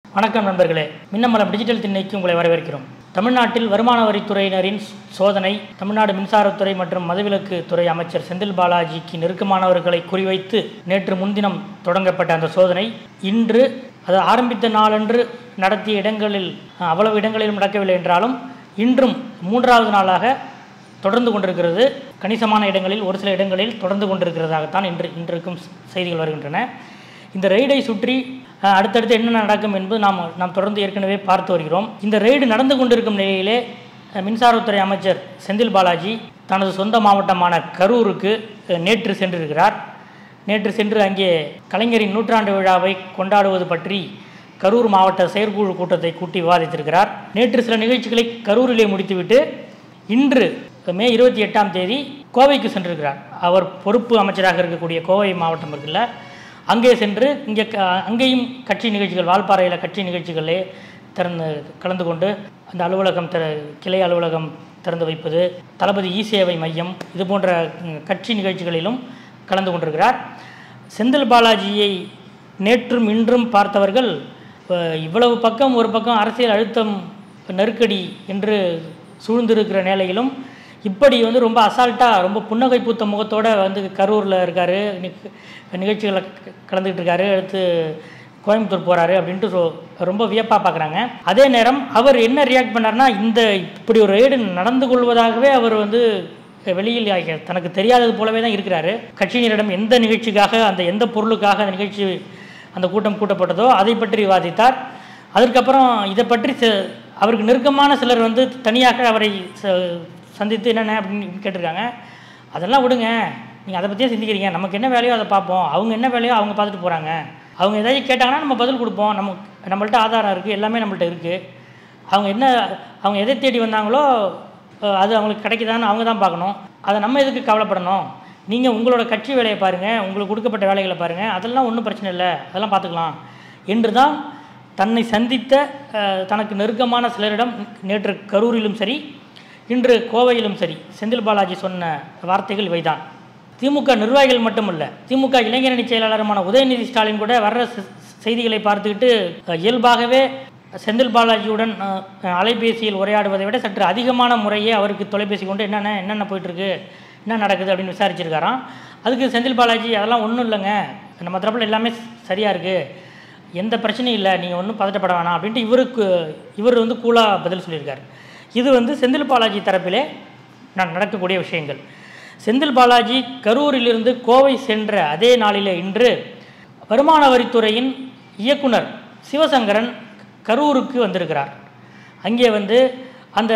வணக்கம் நண்பர்களே மின்னமலம் டிஜிட்டல் திண்ணைக்கு உங்களை வரவேற்கிறோம் தமிழ்நாட்டில் வருமான வரித்துறையினரின் சோதனை தமிழ்நாடு மின்சாரத்துறை மற்றும் மதுவிலக்கு துறை அமைச்சர் செந்தில் பாலாஜிக்கு நெருக்கமானவர்களை குறிவைத்து நேற்று முன்தினம் தொடங்கப்பட்ட அந்த சோதனை இன்று அது ஆரம்பித்த நாளன்று நடத்திய இடங்களில் அவ்வளவு இடங்களிலும் நடக்கவில்லை என்றாலும் இன்றும் மூன்றாவது நாளாக தொடர்ந்து கொண்டிருக்கிறது கணிசமான இடங்களில் ஒரு சில இடங்களில் தொடர்ந்து கொண்டிருக்கிறதாகத்தான் இன்று இன்றைக்கும் செய்திகள் வருகின்றன இந்த ரெய்டை சுற்றி அஹ், அடுத்தடுத்து என்ன நடக்கும் என்பது நாம் நாம் தொடர்ந்து ஏற்கனவே பார்த்து வருகிறோம் இந்த ரெய்டு நடந்து கொண்டிருக்கும் நிலையிலே அஹ், மின்சாரத்துறை அமைச்சர் செந்தில் பாலாஜி தனது சொந்த மாவட்டமான கரூருக்கு அஹ், நேற்று சென்றிருக்கிறார் நேற்று சென்று அங்கே கலைஞரின் நூற்றாண்டு விழாவை கொண்டாடுவது பற்றி கரூர் மாவட்ட செயற்குழு கூட்டத்தை கூட்டி விவாதித்திருக்கிறார் நேற்று சில நிகழ்ச்சிகளை கரூரிலே முடித்துவிட்டு இன்று மே இருபத்தி எட்டாம் தேதி கோவைக்கு சென்றிருக்கிறார் அவர் பொறுப்பு அமைச்சராக இருக்கக்கூடிய கோவை மாவட்டம் இருக்குல்ல அங்கே சென்று இங்கே க அங்கேயும் கட்சி நிகழ்ச்சிகள் வால்பாறையில் கட்சி நிகழ்ச்சிகளே திறந்து கலந்து கொண்டு அந்த அலுவலகம் திற கிளை அலுவலகம் திறந்து வைப்பது தளபதி இ சேவை மையம் இது போன்ற ம், கட்சி நிகழ்ச்சிகளிலும் கலந்து கொண்டிருக்கிறார் செந்தில் பாலாஜியை நேற்றும் இன்றும் பார்த்தவர்கள் அஹ், இவ்வளவு பக்கம் ஒரு பக்கம் அரசியல் அழுத்தம் நெருக்கடி என்று சூழ்ந்திருக்கிற நிலையிலும் இப்படி வந்து ரொம்ப அசால்ட்டாக ரொம்ப புன்னகை பூத்த முகத்தோடு வந்து கரூரில் இருக்கார் நிகழ்ச்சிகளை க- கலந்துக்கிட்டு இருக்காரு அடுத்து கோயம்புத்தூர் போகிறாரு அப்படின்ட்டு ரொ- ரொம்ப வியப்பாக பார்க்குறாங்க அதே நேரம் அவர் என்ன ரியாக்ட் பண்ணார்னா இந்த இப்படி ஒரு ரெய்டு நடந்து கொள்வதாகவே அவர் வந்து வெளியில் ஆகிய- தனக்கு தெரியாதது போலவே தான் இருக்கிறாரு கட்சியினரிடம் எந்த நிகழ்ச்சிக்காக அந்த எந்த பொருளுக்காக அந்த நிகழ்ச்சி அந்த கூட்டம் கூட்டப்பட்டதோ அதை பற்றி விவாதித்தார் அதற்கப்புறம் இதை பற்றி ச- அவருக்கு நெருக்கமான சிலர் வந்து தனியாக அவரை ச- சந்தித்து என்னென்ன அப்படின்னு கேட்டிருக்காங்க அதெல்லாம் விடுங்க நீங்கள் அதை பற்றியே சிந்திக்கிறீங்க நமக்கு என்ன வேலையோ அதை பார்ப்போம் அவங்க என்ன வேலையோ அவங்க பார்த்துட்டு போகிறாங்க அவங்க ஏதாச்சும் கேட்டாங்கன்னா நம்ம பதில் கொடுப்போம் நம்ம நம்மள்ட்ட ஆதாரம் இருக்குது எல்லாமே நம்மள்ட்ட இருக்குது அவங்க என்ன அவங்க எதை தேடி வந்தாங்களோ அஹ், அது அவங்களுக்கு கிடைக்குதான்னு அவங்க தான் பார்க்கணும் அதை நம்ம எதுக்கு கவலைப்படணும் நீங்கள் உங்களோட கட்சி வேலையை பாருங்கள் உங்களுக்கு கொடுக்கப்பட்ட வேலைகளை பாருங்கள் அதெல்லாம் ஒன்றும் பிரச்சனை இல்லை அதெல்லாம் பார்த்துக்கலாம் என்று தான் தன்னை சந்தித்த அஹ், தனக்கு நெருக்கமான சிலரிடம் நேற்று கரூரிலும் சரி இன்று கோவையிலும் சரி செந்தில் பாலாஜி சொன்ன வார்த்தைகள் இவைதான் திமுக நிர்வாகிகள் மட்டுமல்ல திமுக இளைஞரணி செயலாளருமான உதயநிதி ஸ்டாலின் கூட வர்ற செ- செய்திகளை பார்த்துக்கிட்டு அஹ், இயல்பாகவே செந்தில் பாலாஜியுடன் அஹ், அலைபேசியில் உரையாடுவதை விட சற்று அதிகமான முறையே அவருக்கு தொலைபேசி கொண்டு என்னென்ன என்னென்ன போயிட்டுருக்கு என்ன நடக்குது அப்படின்னு விசாரிச்சிருக்காராம் அதுக்கு செந்தில் பாலாஜி அதெல்லாம் ஒன்றும் இல்லைங்க நம்ம தரப்பில் எல்லாமே சரியாக இருக்குது எந்த பிரச்சனையும் இல்லை நீங்கள் ஒன்றும் பதட்டப்பட வேணாம் அப்படின்ட்டு இவருக்கு இவர் வந்து கூலாக பதில் சொல்லியிருக்காரு இது வந்து செந்தில் பாலாஜி தரப்பிலே ந- நடக்கக்கூடிய விஷயங்கள் செந்தில் பாலாஜி கரூரிலிருந்து கோவை சென்ற அதே நாளிலே இன்று வருமான வரித்துறையின் இயக்குனர் சிவசங்கரன் கரூருக்கு வந்திருக்கிறார் அங்கே வந்து அந்த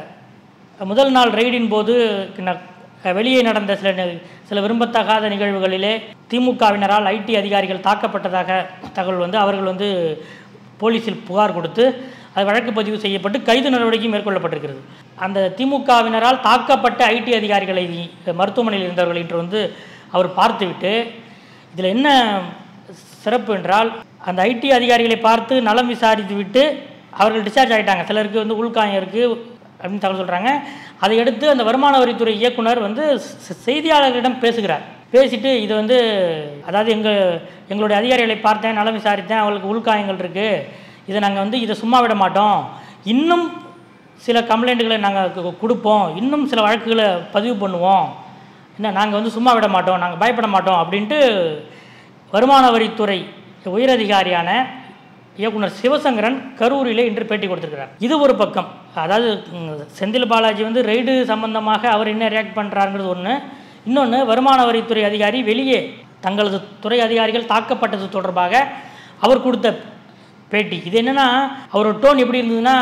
முதல் நாள் ரெய்டின் போது ந- வெளியே நடந்த சில நி- சில விரும்பத்தகாத நிகழ்வுகளிலே திமுகவினரால் ஐடி அதிகாரிகள் தாக்கப்பட்டதாக தகவல் வந்து அவர்கள் வந்து போலீஸில் புகார் கொடுத்து அது வழக்கு பதிவு செய்யப்பட்டு கைது நடவடிக்கை மேற்கொள்ளப்பட்டிருக்கிறது அந்த திமுகவினரால் தாக்கப்பட்ட ஐடி அதிகாரிகளை மருத்துவமனையில் இருந்தவர்கள் என்று வந்து அவர் பார்த்துவிட்டு இதில் என்ன சிறப்பு என்றால் அந்த ஐடி அதிகாரிகளை பார்த்து நலம் விசாரித்து விட்டு அவர்கள் டிஸ்சார்ஜ் ஆகிட்டாங்க சிலருக்கு வந்து உள்காயம் இருக்குது அப்படின்னு தகவல் சொல்கிறாங்க அதை அடுத்து அந்த வருமான வரித்துறை இயக்குனர் வந்து செ- செய்தியாளர்களிடம் பேசுகிறார் பேசிட்டு இது வந்து அதாவது எங்கள் எங்களுடைய அதிகாரிகளை பார்த்தேன் நலம் விசாரித்தேன் அவங்களுக்கு உள்காயங்கள் இருக்குது இதை நாங்கள் வந்து இதை சும்மா விட மாட்டோம் இன்னும் சில கம்ப்ளைண்ட்டுகளை நாங்கள் கொடுப்போம் இன்னும் சில வழக்குகளை பதிவு பண்ணுவோம் என்ன நாங்கள் வந்து சும்மா விட மாட்டோம் நாங்கள் பயப்பட மாட்டோம் அப்படின்ட்டு வருமான வரித்துறை உயரதிகாரியான இயக்குனர் சிவசங்கரன் கரூரிலே இன்று பேட்டி கொடுத்திருக்கிறார் இது ஒரு பக்கம் அதாவது ம், செந்தில் பாலாஜி வந்து ரெய்டு சம்பந்தமாக அவர் என்ன ரியாக்ட் பண்ணுறாருங்கிறது ஒன்று இன்னொன்று வருமான வரித்துறை அதிகாரி வெளியே தங்களது துறை அதிகாரிகள் தாக்கப்பட்டது தொடர்பாக அவர் கொடுத்த பேட்டி இது என்னென்னா அவரோட டோன் எப்படி இருந்ததுன்னா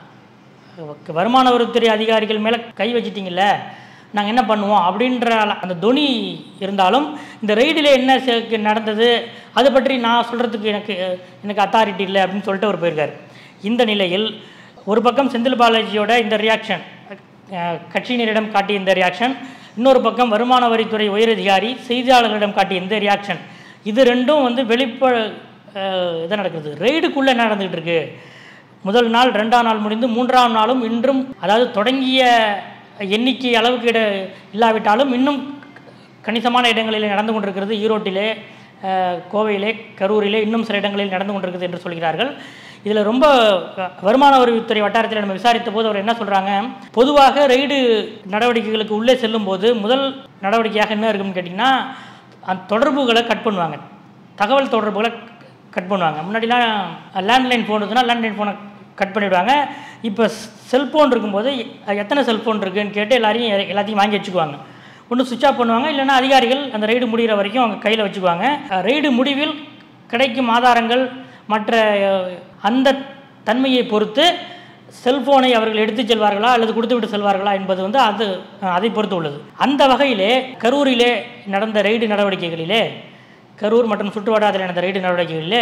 வருமான வரித்துறை அதிகாரிகள் மேலே கை வச்சிட்டிங்கல்ல நாங்கள் என்ன பண்ணுவோம் அப்படின்ற அந்த தொனி இருந்தாலும் இந்த ரெய்டில் என்ன செ- நடந்தது அதை பற்றி நான் சொல்கிறதுக்கு எனக்கு எனக்கு அத்தாரிட்டி இல்லை அப்படின்னு சொல்லிட்டு அவர் போயிருக்கார் இந்த நிலையில் ஒரு பக்கம் செந்தில் பாலாஜியோட இந்த ரியாக்ஷன் கட்சியினரிடம் காட்டிய இந்த ரியாக்ஷன் இன்னொரு பக்கம் வருமான வரித்துறை உயரதிகாரி செய்தியாளர்களிடம் காட்டிய இந்த ரியாக்ஷன் இது ரெண்டும் வந்து வெளிப்ப இதாக நடக்குது ரெய்டுக்குள்ளே என்ன நடந்துகிட்டு இருக்கு முதல் நாள் ரெண்டாம் நாள் முடிந்து மூன்றாம் நாளும் இன்றும் அதாவது தொடங்கிய எண்ணிக்கை அளவுக்கு இட இல்லாவிட்டாலும் இன்னும் கணிசமான இடங்களில் நடந்து கொண்டிருக்கிறது ஈரோட்டிலே அஹ், கோவையிலே கரூரிலே இன்னும் சில இடங்களில் நடந்து கொண்டிருக்கிறது என்று சொல்கிறார்கள் இதில் ரொம்ப அஹ், வருமான வரித்துறை வட்டாரத்தில் நம்ம விசாரித்த போது அவர் என்ன சொல்கிறாங்க பொதுவாக ரெய்டு நடவடிக்கைகளுக்கு உள்ளே செல்லும்போது முதல் நடவடிக்கையாக என்ன இருக்குன்னு கேட்டிங்கன்னா அந்த தொடர்புகளை கட் பண்ணுவாங்க தகவல் தொடர்புகளை கட் பண்ணுவாங்க முன்னாடிலாம் லேண்ட்லைன் ஃபோன் இருந்ததுன்னா லேண்ட்லைன் ஃபோனை கட் பண்ணிவிடுவாங்க இப்போ செல்ஃபோன் இருக்கும்போது எ- எத்தனை செல்ஃபோன் இருக்குன்னு கேட்டு எல்லாரையும் எ- எல்லாத்தையும் வாங்கி வச்சுக்குவாங்க ஒன்று சுவிட்ச் ஆஃப் பண்ணுவாங்க இல்லைன்னா அதிகாரிகள் அந்த ரெய்டு முடிகிற வரைக்கும் அவங்க கையில் வச்சுக்குவாங்க அஹ், ரெய்டு முடிவில் கிடைக்கும் ஆதாரங்கள் மற்ற அஹ், அந்த தன்மையை பொறுத்து செல்போனை அவர்கள் எடுத்துச் செல்வார்களா அல்லது கொடுத்துவிட்டு செல்வார்களா என்பது வந்து அது அஹ், அதை பொறுத்து உள்ளது அந்த வகையிலே கரூரிலே நடந்த ரெய்டு நடவடிக்கைகளிலே கரூர் மற்றும் சுற்றுவட்டாரத்தில் நடந்த ரெய்டு நடவடிக்கைகளிலே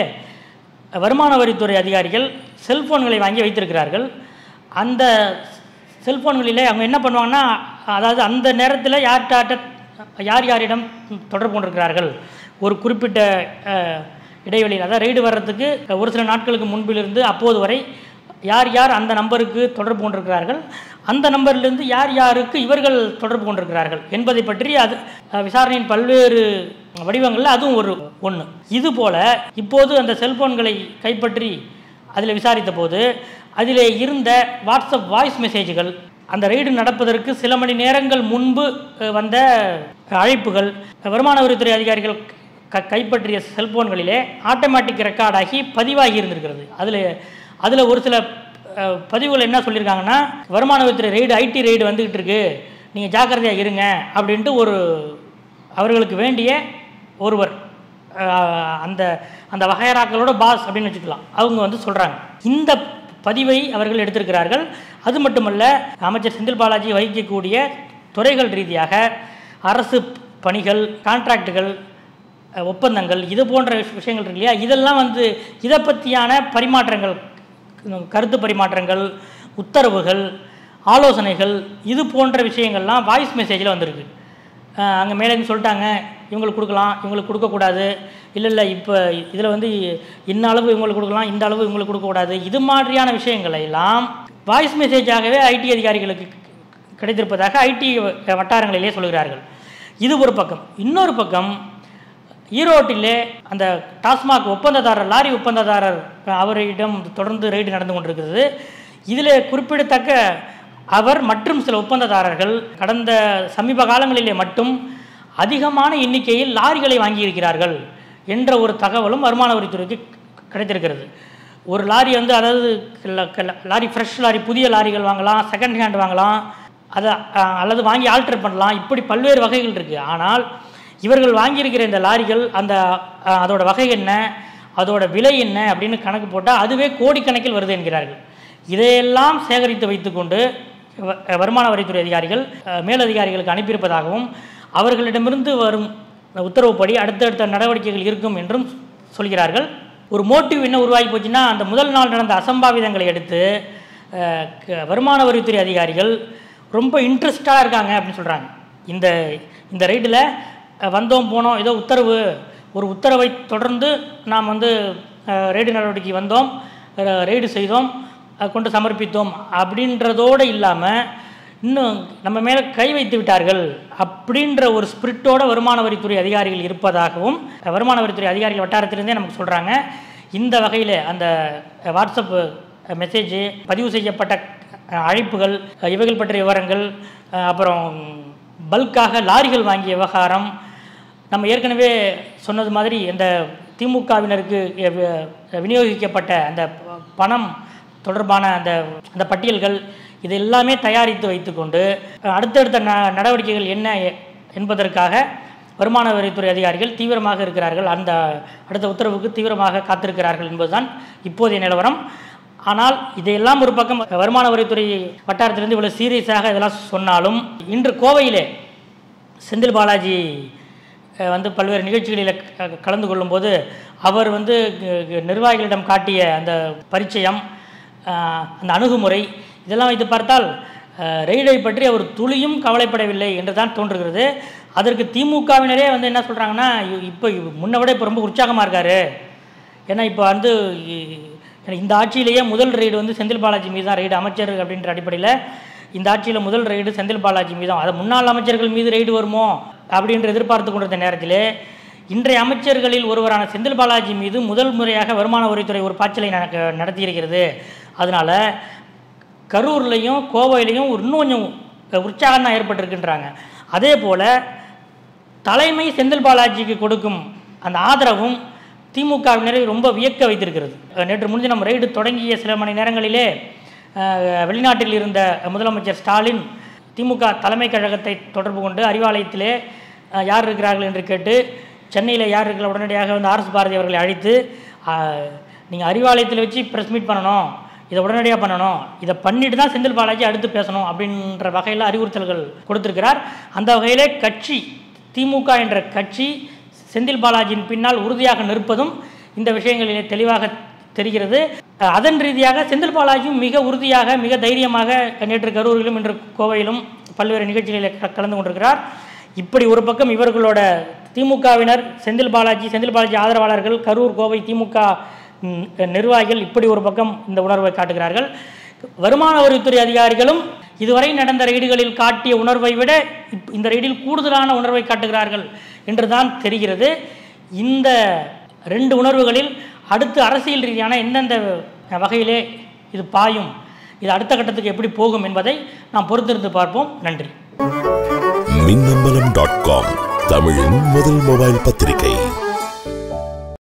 வருமான வரித்துறை அதிகாரிகள் செல்போன்களை வாங்கி வைத்திருக்கிறார்கள் அந்த செல்போன்களிலே அவங்க என்ன பண்ணுவாங்கன்னா அதாவது அந்த நேரத்தில் யார்கிட்ட யார் யாரிடம் தொடர்பு கொண்டிருக்கிறார்கள் ஒரு குறிப்பிட்ட அஹ், இடைவெளியில் அதாவது ரெய்டு வர்றதுக்கு ஒரு சில நாட்களுக்கு முன்பிலிருந்து அப்போது வரை யார் யார் அந்த நம்பருக்கு தொடர்பு கொண்டிருக்கிறார்கள் அந்த நம்பரிலிருந்து யார் யாருக்கு இவர்கள் தொடர்பு கொண்டிருக்கிறார்கள் என்பதை பற்றி அது அஹ், விசாரணையின் பல்வேறு வடிவங்களில் அதுவும் ஒரு ஒன்று இதுபோல இப்போது அந்த செல்போன்களை கைப்பற்றி அதில் விசாரித்த போது அதில் இருந்த வாட்ஸ்அப் வாய்ஸ் மெசேஜ்கள் அந்த ரெய்டு நடப்பதற்கு சில மணி நேரங்கள் முன்பு அஹ், வந்த அழைப்புகள் வருமான வரித்துறை அதிகாரிகள் க கைப்பற்றிய செல்போன்களிலே ஆட்டோமேட்டிக் ரெக்கார்டாகி பதிவாகி இருந்திருக்கிறது அதில் அதில் ஒரு சில அஹ், பதிவுகள் என்ன சொல்லியிருக்காங்கன்னா வருமான வரித்துறை ரெய்டு ஐடி ரெய்டு வந்துக்கிட்டு இருக்கு நீங்கள் ஜாக்கிரதையாக இருங்க அப்படின்ட்டு ஒரு அவர்களுக்கு வேண்டிய ஒருவர் அஹ், அந்த அந்த வகையராக்களோட பாஸ் அப்படின்னு வச்சுக்கலாம் அவங்க வந்து சொல்கிறாங்க இந்த பதிவை அவர்கள் எடுத்திருக்கிறார்கள் அது மட்டுமல்ல அமைச்சர் செந்தில் பாலாஜி வகிக்கக்கூடிய துறைகள் ரீதியாக அரசு பணிகள் கான்ட்ராக்டுகள் அஹ், ஒப்பந்தங்கள் இது போன்ற விஷ- விஷயங்கள் இருக்கு இல்லையா இதெல்லாம் வந்து இதை பற்றியான பரிமாற்றங்கள் கருத்து பரிமாற்றங்கள் உத்தரவுகள் ஆலோசனைகள் இது போன்ற விஷயங்கள்லாம் வாய்ஸ் மெசேஜில் வந்திருக்கு அங்கே மேலே இருந்து சொல்லிட்டாங்க இவங்களுக்கு கொடுக்கலாம் இவங்களுக்கு கொடுக்கக்கூடாது இல்லை இல்லை இப்போ இதில் வந்து இன்ன அளவு இவங்களுக்கு கொடுக்கலாம் இந்த அளவு இவங்களுக்கு கொடுக்கக்கூடாது இது மாதிரியான விஷயங்களை எல்லாம் வாய்ஸ் மெசேஜாகவே ஐடி அதிகாரிகளுக்கு கிடைத்திருப்பதாக ஐடி வட்டாரங்களிலே சொல்கிறார்கள் இது ஒரு பக்கம் இன்னொரு பக்கம் ஈரோட்டிலே அந்த டாஸ்மாக் ஒப்பந்ததாரர் லாரி ஒப்பந்ததாரர் அவரிடம் தொடர்ந்து ரெய்டு நடந்து கொண்டிருக்கிறது இதில் குறிப்பிடத்தக்க அவர் மற்றும் சில ஒப்பந்ததாரர்கள் கடந்த சமீப காலங்களிலே மட்டும் அதிகமான எண்ணிக்கையில் லாரிகளை வாங்கியிருக்கிறார்கள் என்ற ஒரு தகவலும் வருமான வரித்துறைக்கு கிடைத்திருக்கிறது ஒரு லாரி வந்து அதாவது ல- ல- லாரி ஃப்ரெஷ் லாரி புதிய லாரிகள் வாங்கலாம் செகண்ட் ஹேண்ட் வாங்கலாம் அதை அஹ், அல்லது வாங்கி ஆல்டர் பண்ணலாம் இப்படி பல்வேறு வகைகள் இருக்குது ஆனால் இவர்கள் வாங்கியிருக்கிற இந்த லாரிகள் அந்த அஹ், அதோட வகை என்ன அதோட விலை என்ன அப்படின்னு கணக்கு போட்டால் அதுவே கோடிக்கணக்கில் வருது என்கிறார்கள் இதையெல்லாம் சேகரித்து வைத்துக்கொண்டு வ- வருமான வரித்துறை அதிகாரிகள் அஹ், மேலதிகாரிகளுக்கு அனுப்பியிருப்பதாகவும் அவர்களிடமிருந்து வரும் உத்தரவுப்படி அடுத்தடுத்த நடவடிக்கைகள் இருக்கும் என்றும் சொல்கிறார்கள் ஒரு மோட்டிவ் என்ன உருவாகி போச்சுன்னா அந்த முதல் நாள் நடந்த அசம்பாவிதங்களை எடுத்து அஹ், க- வருமான வரித்துறை அதிகாரிகள் ரொம்ப இன்ட்ரெஸ்டாக இருக்காங்க அப்படின்னு சொல்கிறாங்க இந்த இந்த ரைடில் வந்தோம் போனோம் ஏதோ உத்தரவு ஒரு உத்தரவை தொடர்ந்து நாம் வந்து அஹ், ரெய்டு நடவடிக்கை வந்தோம் அஹ், ரெய்டு செய்தோம் அஹ், கொண்டு சமர்ப்பித்தோம் அப்படின்றதோடு இல்லாமல் இன்னும் நம்ம மேலே கை வைத்து விட்டார்கள் அப்படின்ற ஒரு ஸ்பிரிட்டோட வருமான வரித்துறை அதிகாரிகள் இருப்பதாகவும் அஹ், வருமான வரித்துறை அதிகாரிகள் வட்டாரத்திலிருந்தே நமக்கு சொல்கிறாங்க இந்த வகையில் அந்த அஹ், வாட்ஸ்அப் அஹ், மெசேஜ் பதிவு செய்யப்பட்ட அஹ், அழைப்புகள் அஹ், இவைகள் பற்றிய விவரங்கள் அஹ், அப்புறம் பல்காக லாரிகள் வாங்கிய விவகாரம் நம்ம ஏற்கனவே சொன்னது மாதிரி இந்த திமுகவினருக்கு எ- வி- விநியோகிக்கப்பட்ட அந்த ப- பணம் தொடர்பான அந்த அந்த பட்டியல்கள் இது எல்லாமே தயாரித்து வைத்துக்கொண்டு அஹ், அடுத்தடுத்த ந நடவடிக்கைகள் என்ன எ- என்பதற்காக வருமான வரித்துறை அதிகாரிகள் தீவிரமாக இருக்கிறார்கள் அந்த அடுத்த உத்தரவுக்கு தீவிரமாக காத்திருக்கிறார்கள் என்பதுதான் இப்போதைய நிலவரம் ஆனால் இதையெல்லாம் ஒரு பக்கம் வருமான வரித்துறை வட்டாரத்திலிருந்து இவ்வளவு சீரியஸாக இதெல்லாம் சொன்னாலும் இன்று கோவையிலே செந்தில் பாலாஜி அஹ், வந்து பல்வேறு நிகழ்ச்சிகளில் க- கலந்து கொள்ளும்போது அவர் வந்து க- க- நிர்வாகிகளிடம் காட்டிய அந்த பரிச்சயம் அஹ், அந்த அணுகுமுறை இதெல்லாம் வைத்து பார்த்தால் அஹ், ரெய்டை பற்றி அவர் துளியும் கவலைப்படவில்லை என்று தான் தோன்றுகிறது அதற்கு திமுகவினரே வந்து என்ன சொல்கிறாங்கன்னா இப்போ முன்னை விட இப்போ ரொம்ப உற்சாகமாக இருக்காரு ஏன்னா இப்போ வந்து இ- இந்த ஆட்சியிலேயே முதல் ரெய்டு வந்து செந்தில் பாலாஜி மீது தான் ரெய்டு அமைச்சர் அப்படின்ற அடிப்படையில் இந்த ஆட்சியில் முதல் ரெய்டு செந்தில் பாலாஜி மீது தான் அது முன்னாள் அமைச்சர்கள் மீது ரெய்டு வருமோ அப்படின்ற எதிர்பார்த்து கொண்டிருந்த நேரத்திலே இன்றைய அமைச்சர்களில் ஒருவரான செந்தில் பாலாஜி மீது முதல் முறையாக வருமான வரித்துறை ஒரு பாய்ச்சலை நட- நடத்தியிருக்கிறது அதனால் கரூர்லையும் கோவையிலையும் இன்னும் கொஞ்சம் உற்சாகம் தான் ஏற்பட்டிருக்குன்றாங்க அதே போல் தலைமை செந்தில் பாலாஜிக்கு கொடுக்கும் அந்த ஆதரவும் திமுகவினரை ரொம்ப வியக்க வைத்திருக்கிறது அஹ் நேற்று முன்தினம் ரெய்டு தொடங்கிய சில மணி நேரங்களிலே அஹ், வெளிநாட்டில் இருந்த முதலமைச்சர் ஸ்டாலின் திமுக தலைமை கழகத்தை தொடர்பு கொண்டு அறிவாலயத்திலே அஹ், யார் இருக்கிறார்கள் என்று கேட்டு சென்னையில் யார் இருக்கிற உடனடியாக வந்து ஆர்எஸ் பாரதி அவர்களை அழைத்து நீங்கள் அறிவாலயத்தில் வச்சு ப்ரெஸ் மீட் பண்ணணும் இதை உடனடியாக பண்ணணும் இதை பண்ணிட்டு தான் செந்தில் பாலாஜி அடுத்து பேசணும் அப்படின்ற வகையில் அறிவுறுத்தல்கள் கொடுத்திருக்கிறார் அந்த வகையிலே கட்சி திமுக என்ற கட்சி செந்தில் பாலாஜியின் பின்னால் உறுதியாக நிற்பதும் இந்த விஷயங்களிலே தெளிவாக தெரிகிறது அஹ் அதன் ரீதியாக செந்தில் பாலாஜியும் மிக உறுதியாக மிக தைரியமாக நேற்று கரூரிலும் இன்று கோவையிலும் பல்வேறு நிகழ்ச்சிகளில் க- கலந்து கொண்டிருக்கிறார் இப்படி ஒரு பக்கம் இவர்களோட திமுகவினர் செந்தில் பாலாஜி செந்தில் பாலாஜி ஆதரவாளர்கள் கரூர் கோவை திமுக ம், நிர்வாகிகள் இப்படி ஒரு பக்கம் இந்த உணர்வை காட்டுகிறார்கள் வருமான வரித்துறை அதிகாரிகளும் இதுவரை நடந்த ரெய்டுகளில் காட்டிய உணர்வை விட இப்- இந்த ரெய்டில் கூடுதலான உணர்வை காட்டுகிறார்கள் என்றுதான் தெரிகிறது இந்த ரெண்டு உணர்வுகளில் அடுத்து அரசியல் ரீதியான எந்தெந்த வகையிலே இது பாயும் இது அடுத்த கட்டத்துக்கு எப்படி போகும் என்பதை நாம் பொறுத்திருந்து பார்ப்போம் நன்றி மின்னம்பலம் டாட் காம் தமிழின் முதல் மொபைல் பத்திரிகை